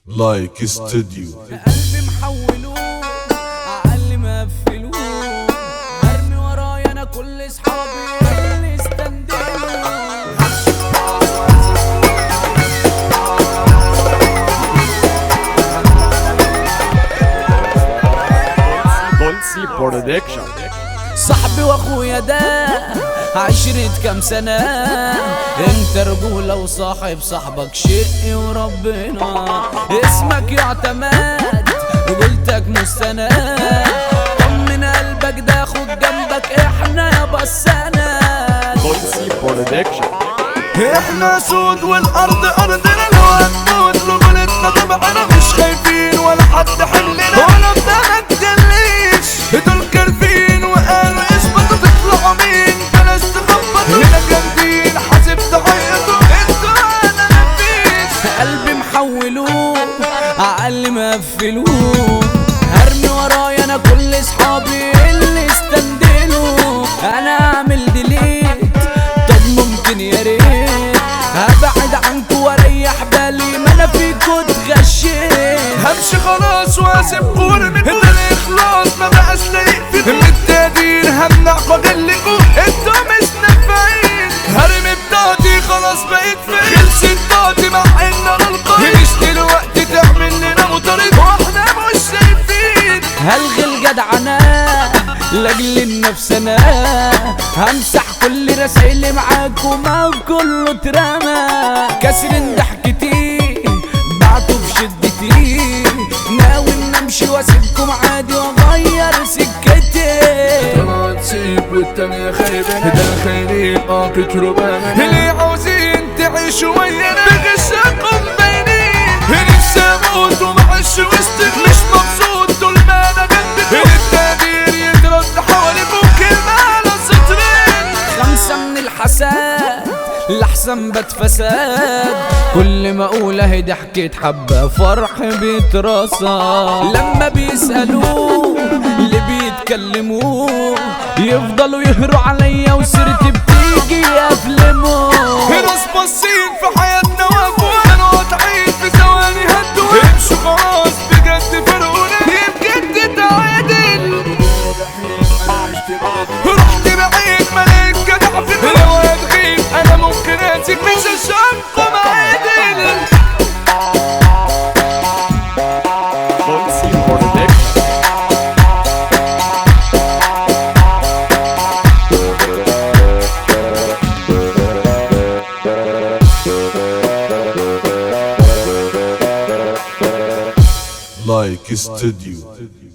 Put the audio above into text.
لايك استوديو قلبي محولوه عقلي مقفلوه هرمي ورايا انا كل اصحابي اللي استندلوا دولسي برودكشن صاحبي واخويا ده عشرة كام سنة انت رجولة وصاحب صاحبك شق وربنا اسمك يعتمد رجولتك مستند طمن قلبك ده خد جنبك احنا يابا السند دولسي برودكشن احنا سود والارض ارضنا لو هنموت رجولتنا طبعنا مش خايفين ولا حد حلنا ولا بدنا تجليش دول كارفين وقالوا اثبتوا تطلعوا مين بلاش تخبطوا هنا جامدين حاسب تعيطوا انتوا انا مفيش قلبي محولوه عقلي مقفلوه هرمي ورايا انا كل اصحابي اللي استندلوا انا اعمل ديليت طب ممكن يا ريت هبعد عنكوا واريح بالي ما انا فيكوا اتغشيت همشي خلاص واسيب قرمي ده الاخلاص ما بقاش لايق في من التقدير همنع واجلكوا انتوا مش نافعين هرمي بتاعتي خلاص بقيت في خلصت طاقتي مع ان انا القائد مش دلوقتي تعمل لنا مطارد واحنا مش شايفين هلغي الجدعنة لاجل النفس انا همسح كل رسايلي معاكم ما كله اترمى كسر ضحكتي بعته في شدتي ناوي ان امشي واسيبكم عادي واغير سكتي طلعت تسيب والتانية خايبة ده الخاينين اه كتروا بقى اللي عاوزين تعيشوا ويانا بغشكم باينين نفسي اموت ومعيش وسط مش مبسوط طول ما انا جنبكم التقدير يترد حواليكم كلمة على سطرين خمسة من الحساد لحسن بات فساد كل ما اقول اهي ضحكة حبة فرح بيترصى لما بيسألوه اللي بيتكلموا يفضلوا يهروا عليا وسيرتي بتيجي يفلموا ناس باصين في حياتنا وقفوا كانوا قاطعين في ثواني هدوا امشوا خلاص بجد فرقونا بجد تعادل رحت بعيد ملاك جدع في لو هتغيب انا ممكن اسيب مش هشوفكم عادل دولسي برودكشن لايك استوديو